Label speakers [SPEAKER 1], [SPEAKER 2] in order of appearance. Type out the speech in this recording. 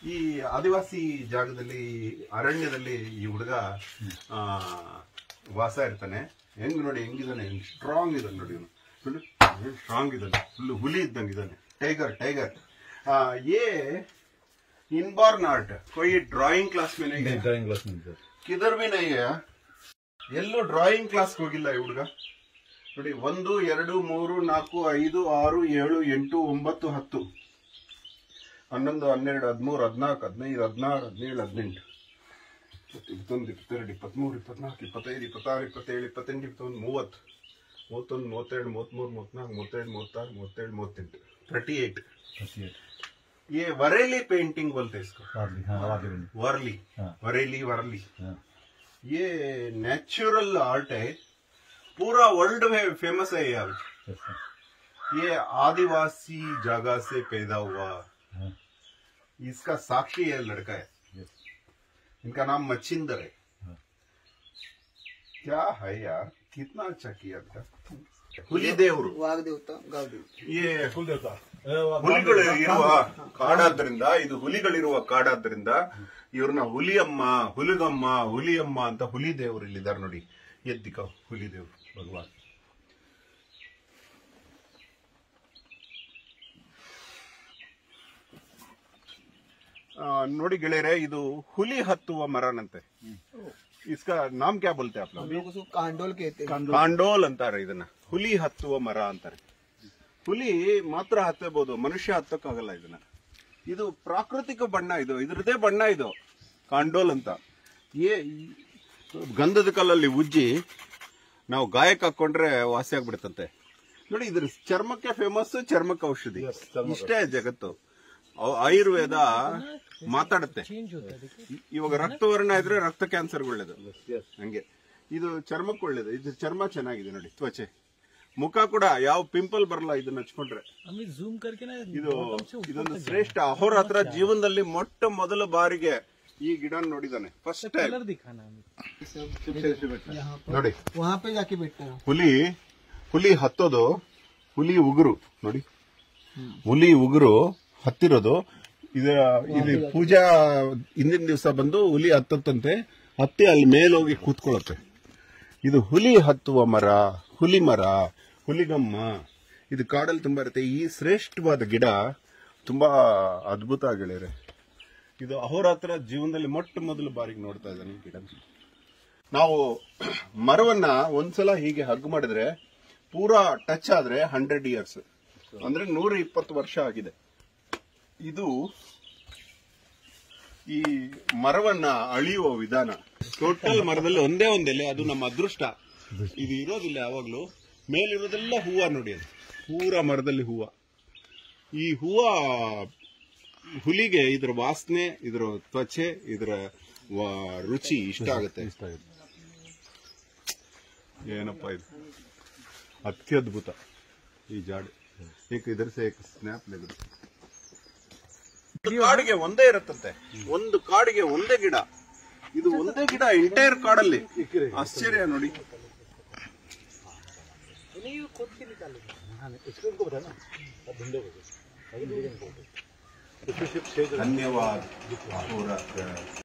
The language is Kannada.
[SPEAKER 1] ಈ ಆದಿವಾಸಿ ಜಾಗದಲ್ಲಿ ಅರಣ್ಯದಲ್ಲಿ ಈ ಹುಡುಗ ಆ, ವಾಸ ಇರ್ತಾನೆ ಹೆಂಗ್ ನೋಡಿ ಹೆಂಗಿದಾನೆ ಸ್ಟ್ರಾಂಗ್ ಇದ್ದಾನೆ ನೋಡಿ ಇವನು ಸ್ಟ್ರಾಂಗ್ ಇದ್ದಾನೆ ಫುಲ್ ಹುಲಿ ಇದ್ದಂಗೆ ಇದ್ದಾನೆ ಟೈಗರ್ ಟೈಗರ್ ये इनबॉर्न आर्ट कोई ड्राइंग क्लास में नहीं गया
[SPEAKER 2] ಡ್ರಾಯಿಂಗ್ ಕ್ಲಾಸ್ ಸರ್
[SPEAKER 1] किधर भी नहीं गया ಎಲ್ಲೂ ಡ್ರಾಯಿಂಗ್ ಕ್ಲಾಸ್ ಹೋಗಿಲ್ಲ ಈ ಹುಡುಗ ನೋಡಿ ಒಂದು ಎರಡು ಮೂರು ನಾಲ್ಕು ಐದು ಆರು ಏಳು ಎಂಟು ಒಂಬತ್ತು ಹತ್ತು ಹನ್ನೊಂದು ಹನ್ನೆರಡು ಹದಿಮೂರು ಹದಿನಾಲ್ಕು ಹದಿನೈದು ಹದಿನಾರು ಹದಿನೇಳು ಹದಿನೆಂಟು ಇಪ್ಪತ್ತೊಂದು ಇಪ್ಪತ್ತೆರಡು ಇಪ್ಪತ್ಮೂರು ಇಪ್ಪತ್ನಾಲ್ಕು ಇಪ್ಪತ್ತೈದು ಇಪ್ಪತ್ತಾರು ಇಪ್ಪತ್ತೇಳು ಇಪ್ಪತ್ತೆಂಟು ಇಪ್ಪತ್ತೊಂದು ಮೂವತ್ತು ಮೂವತ್ತೊಂದು ಮೂವತ್ತೆರಡು ಮೂವತ್ಮೂರು ಮೂವತ್ನಾಲ್ಕು ಮೂವತ್ತೆರಡು ಮೂವತ್ತಾರು ಮೂವತ್ತೇಳು ಮೂವತ್ತೆಂಟು ಥರ್ಟಿ ಏಟ್ ये वरेली पेंटिंग बोलते हैं इसको
[SPEAKER 2] ವಾರ್ಲಿ ಹಾಂ ವಾರ್ಲಿ ಬನ್ನಿ
[SPEAKER 1] वर्ली
[SPEAKER 2] हाँ।
[SPEAKER 1] वरेली वर्ली
[SPEAKER 2] ಹಾಂ
[SPEAKER 1] ये नेचुरल आर्ट है पूरा वर्ल्ड में फेमस है ये आर्ट
[SPEAKER 2] ಎಸ್ ಸರ್
[SPEAKER 1] ये आदिवासी जगह से पैदा हुआ
[SPEAKER 2] ಹಾಂ
[SPEAKER 1] इसका साक्षी है लड़का है
[SPEAKER 2] ಎಸ್
[SPEAKER 1] इनका नाम मच्छिंदर है
[SPEAKER 2] हाँ।
[SPEAKER 1] क्या है यार कितना अच्छा किया था ಹುಲಿ ದೇವರು
[SPEAKER 3] ವಾಗ್ದೇವತ ಗಾವದೇವ್
[SPEAKER 1] ये
[SPEAKER 2] ಫುಲ್ ದೇವತಾ
[SPEAKER 1] ಹುಲಿಗಳು ಇರುವ ಕಾಡಾದ್ರಿಂದ ಇದು ಹುಲಿಗಳಿರುವ ಕಾಡಾದ್ರಿಂದ ಇವ್ರನ್ನ ಹುಲಿಯಮ್ಮ ಹುಲಿಗಮ್ಮ ಹುಲಿಯಮ್ಮ ಅಂತ ಹುಲಿ ದೇವರು ಇಲ್ಲಿದ್ದಾರೆ ನೋಡಿ ಎದ್ದಿಕ ಹುಲಿ ದೇವರು ಭಗವಾನ್ ಆ, ನೋಡಿ ಗೆಳೆಯರೆ ಇದು ಹುಲಿ ಹತ್ತುವ ಮರನಂತೆ ಇಸ್ಕಾ ನಾಮ್ ಕ್ಯಾ ಬೋಲ್ತೆ ಆಪ್
[SPEAKER 3] हम लोग उसको कांडोल कहते हैं
[SPEAKER 1] ಕಾಂಡೋಲ್ ಅಂತಾರೆ ಇದನ್ನ ಹುಲಿ ಹತ್ತುವ ಮರ ಅಂತಾರೆ ಹುಲಿ ಮಾತ್ರ ಹತ್ತಬಹುದು ಮನುಷ್ಯ ಹತ್ತಕ್ಕಾಗಲ್ಲ ಇದನ್ನ ಇದು ಪ್ರಾಕೃತಿಕ ಬಣ್ಣ ಇದು ಇದ್ರದೇ ಬಣ್ಣ ಇದು ಕಾಂಡೋಲ್ ಅಂತ ಏ ಈ ಗಂಧದ ಕಲ್ಲಲ್ಲಿ ಉಜ್ಜಿ ನಾವು ಗಾಯಕ್ಕೆ ಹಾಕೊಂಡ್ರೆ ವಾಸಿ ಆಗ್ಬಿಡುತ್ತಂತೆ ನೋಡಿ ಇದ್ರ ಚರ್ಮಕ್ಕೆ ಫೇಮಸ್ ಚರ್ಮಕ್ಕೆ ಔಷಧಿ ಇಷ್ಟೇ ಜಗತ್ತು ಅವ್- ಆಯುರ್ವೇದ ಮಾತಾಡುತ್ತೆ ಇ- ಇವಾಗ ರಕ್ತವರ್ಣ ಇದ್ರೆ ರಕ್ತ ಕ್ಯಾನ್ಸರ್ ಒಳ್ಳೇದು ಹಂಗೆ ಇದು ಚರ್ಮಕ್ಕೆ ಒಳ್ಳೇದು ಇದು ಚರ್ಮ ಚೆನ್ನಾಗಿದೆ ನೋಡಿ ತ್ವಚೆ ಮುಖ ಕೂಡ ಯಾವ ಪಿಂಪಲ್ ಬರಲ್ಲ ಇದನ್ನ ಹಚ್ಕೊಂಡ್ರೆ
[SPEAKER 4] हमें जूम करके ना
[SPEAKER 1] ಇದು ಇದೊಂದು ಶ್ರೇಷ್ಠ ಅಹೋರಾತ್ರ ಜೀವನದಲ್ಲಿ ಮೊಟ್ಟ ಮೊದಲ ಬಾರಿಗೆ ಈ ಗಿಡ ನೋಡಿದಾನೆ ಫಸ್ಟ್ ಟೈಮ್
[SPEAKER 4] कलर दिखाना हमें
[SPEAKER 3] यहाँ पर
[SPEAKER 1] ನೋಡಿ
[SPEAKER 3] वहाँ पे जाके बैठता है
[SPEAKER 1] ಹುಲಿ ಹುಲಿ ಹತ್ತೋದು ಹುಲಿ ಉಗುರು ನೋಡಿ ಹುಲಿ ಉಗುರು ಹತ್ತಿರೋದು ಇದ ಇಲ್ಲಿ ಪೂಜಾ ಹಿಂದಿನ ದಿವಸ ಬಂದು ಹುಲಿ ಹತ್ತತ್ತಂತೆ ಹತ್ತಿ ಅಲ್ಲಿ ಮೇಲೋಗಿ ಕೂತ್ಕೊಳ್ಳುತ್ತೆ ಇದು ಹುಲಿ ಹತ್ತುವ ಮರ ಹುಲಿ ಮರ ಹುಲಿಗಮ್ಮ ಇದು ಕಾಡಲ್ಲಿ ತುಂಬಾ ಇರುತ್ತೆ ಈ ಶ್ರೇಷ್ಠವಾದ ಗಿಡ ತುಂಬಾ ಅದ್ಭುತ ಗೆಳೆಯರೆ ಇದು ಅಹೋರಾತ್ರ ಜೀವನದಲ್ಲಿ ಮೊಟ್ಟ ಮೊದಲ ಬಾರಿಗೆ ನೋಡ್ತಾ ಇದ್ದಾನೆ ಈ ಗಿಡ ನಾವು ಮರವನ್ನ ಒಂದ್ಸಲ ಹೀಗೆ ಹಗ್ ಮಾಡಿದ್ರೆ ಪೂರಾ ಟಚ್ ಆದ್ರೆ ಹಂಡ್ರೆಡ್ ಇಯರ್ಸ್ ಅಂದ್ರೆ ನೂರ ಇಪ್ಪತ್ತು ವರ್ಷ ಆಗಿದೆ ಇದು ಈ ಮರವನ್ನ ಅಳಿಯುವ ವಿಧಾನ ಟೋಟಲ್ ಮರದಲ್ಲಿ ಒಂದೇ ಒಂದ್ ಎಲೆ ಅದು ನಮ್ಮ ಅದೃಷ್ಟ ಇದು ಇರೋದಿಲ್ಲ ಯಾವಾಗ್ಲೂ ಮೇಲಿರೋದೆಲ್ಲ ಹೂವ ನೋಡಿ ಅದು ಪೂರಾ ಮರದಲ್ಲಿ ಹೂವ ಈ ಹೂವ ಹುಲಿಗೆ ಇದರ ವಾಸನೆ ಇದರ ತ್ವಚೆ ಇದರ ವ- ರುಚಿ ಇಷ್ಟ ಆಗುತ್ತೆ
[SPEAKER 2] ಇಷ್ಟ ಆಗುತ್ತೆ
[SPEAKER 1] ಏನಪ್ಪ ಇದು ಅತ್ಯದ್ಭುತ ಈ ಜಾಡು ಏಕ ಇದರ ಸೇ ಸ್ನ್ಯಾಪ್ ಲೆಗದು ಕಾಡಿಗೆ ಒಂದೇ ಇರುತ್ತಂತೆ ಒಂದು ಕಾಡಿಗೆ ಒಂದೇ ಗಿಡ ಇದು ಒಂದೇ ಗಿಡ ಎಂಟೈರ್ ಕಾಡಲ್ಲಿ ಆಶ್ಚರ್ಯ ನೋಡಿ
[SPEAKER 2] इसको उनको बताना अब ढूंढे वो आगे ढूंढेंगे उनको। इसमें सिर्फ छह जगह
[SPEAKER 1] ಧನ್ಯವಾದ